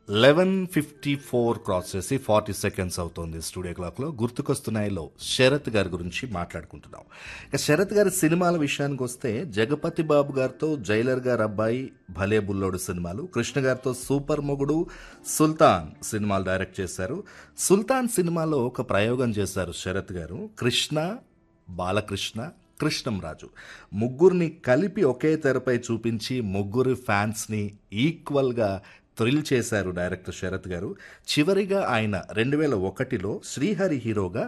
eleven fifty four cross చేసి forty seconds అవుతోంది studio క్లాక్లో గుర్తుకొస్తున్నాయిలో శరత్ గారి గురించి మాట్లాడుకుంటున్నాం ఇక శరత్ గారి సినిమాల విషయానికి వస్తే జగపతి బాబు గారితో జైలర్ గారు అబ్బాయి భలే బుల్లోడు సినిమాలు కృష్ణ గారితో సూపర్ మొగుడు సుల్తాన్ సినిమాలు డైరెక్ట్ చేశారు సుల్తాన్ సినిమాలో ఒక ప్రయోగం చేశారు శరత్ గారు కృష్ణ బాలకృష్ణ కృష్ణంరాజు ముగ్గురిని కలిపి ఒకే తెరపై చూపించి ముగ్గురు ఫ్యాన్స్ని ఈక్వల్గా థ్రిల్ చేశారు డైరెక్టర్ శరత్ గారు చివరిగా ఆయన రెండు వేల ఒకటిలో శ్రీహరి హీరోగా